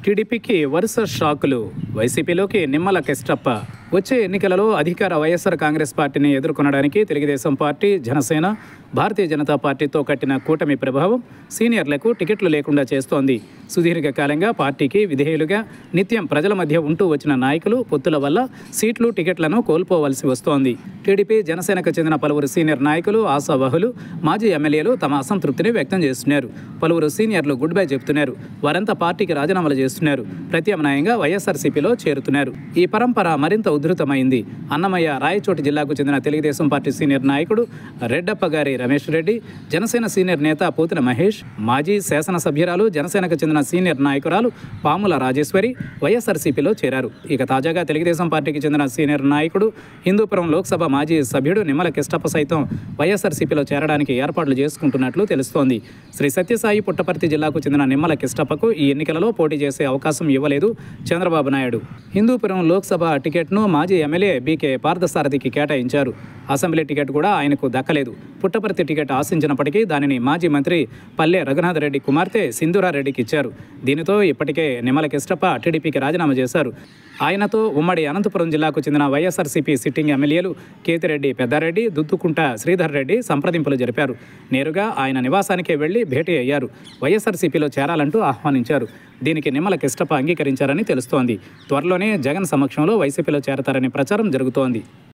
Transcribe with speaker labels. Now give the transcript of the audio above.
Speaker 1: టీడీపీకి వరుస షాకులు వైసీపీలోకి నిమ్మల కెస్టప్ప వచ్చే ఎన్నికలలో అధికార వైఎస్ఆర్ కాంగ్రెస్ పార్టీని ఎదుర్కొనడానికి తెలుగుదేశం పార్టీ జనసేన భారతీయ జనతా పార్టీతో కట్టిన కూటమి ప్రభావం సీనియర్లకు టికెట్లు లేకుండా చేస్తోంది సుదీర్ఘకాలంగా పార్టీకి విధేయులుగా నిత్యం ప్రజల మధ్య ఉంటూ వచ్చిన నాయకులు పొత్తుల వల్ల సీట్లు టికెట్లను కోల్పోవలసి వస్తోంది టీడీపీ జనసేనకు చెందిన పలువురు సీనియర్ నాయకులు ఆశావహులు మాజీ ఎమ్మెల్యేలు తమ అసంతృప్తిని వ్యక్తం చేస్తున్నారు పలువురు సీనియర్లు గుడ్ బై చెబుతున్నారు వారంతా పార్టీకి రాజీనామాలు చేస్తున్నారు ప్రత్యామ్నాయంగా వైఎస్ఆర్సీపీలో చేరుతున్నారు ఈ పరంపర మరింత ఉధృతమైంది అన్నమయ్య రాయచోటి జిల్లాకు చెందిన తెలుగుదేశం పార్టీ సీనియర్ నాయకుడు రెడ్డప్ప గారి రమేష్ రెడ్డి జనసేన సీనియర్ నేత పోతిన మహేష్ మాజీ శాసనసభ్యురాలు జనసేనకు చెందిన సీనియర్ నాయకురాలు పాముల రాజేశ్వరి వైఎస్ఆర్సీపీలో చేరారు ఇక తాజాగా తెలుగుదేశం పార్టీకి చెందిన సీనియర్ నాయకుడు హిందూపురం లోక్సభ మాజీ సభ్యుడు నిమ్మల కిష్టప్ప సైతం వైఎస్ఆర్సీపీలో చేరడానికి ఏర్పాట్లు చేసుకుంటున్నట్లు తెలుస్తోంది శ్రీ సత్యసాయి పుట్టపర్తి జిల్లాకు చెందిన నిమ్మల కిష్టప్పకు ఈ ఎన్నికలలో పోటీ చేసే అవకాశం ఇవ్వలేదు చంద్రబాబు నాయుడు హిందూపురం లోక్సభ టికెట్ను మాజీ ఎమ్మెల్యే బీకే పార్థసారథికి కేటాయించారు అసెంబ్లీ టికెట్ కూడా ఆయనకు దక్కలేదు పుట్టపర్తి టికెట్ ఆశించినప్పటికీ దానిని మాజీ మంత్రి పల్లె రఘునాథ్ రెడ్డి కుమార్తె సింధూరారెడ్డికి ఇచ్చారు దీనితో ఇప్పటికే నిమ్మల కిష్టప్ప టీడీపీకి రాజీనామా చేశారు ఆయనతో ఉమ్మడి అనంతపురం జిల్లాకు చెందిన వైఎస్ఆర్సీపీ సిట్టింగ్ ఎమ్మెల్యేలు కేతిరెడ్డి పెద్దారెడ్డి దుద్దుకుంట శ్రీధర్ రెడ్డి సంప్రదింపులు జరిపారు నేరుగా ఆయన నివాసానికే వెళ్లి భేటీ అయ్యారు వైఎస్ఆర్సీపీలో చేరాలంటూ ఆహ్వానించారు దీనికి నిమ్మల కిష్టప్ప అంగీకరించారని తెలుస్తోంది త్వరలోనే జగన్ సమక్షంలో వైసీపీలో చేరతారని ప్రచారం జరుగుతోంది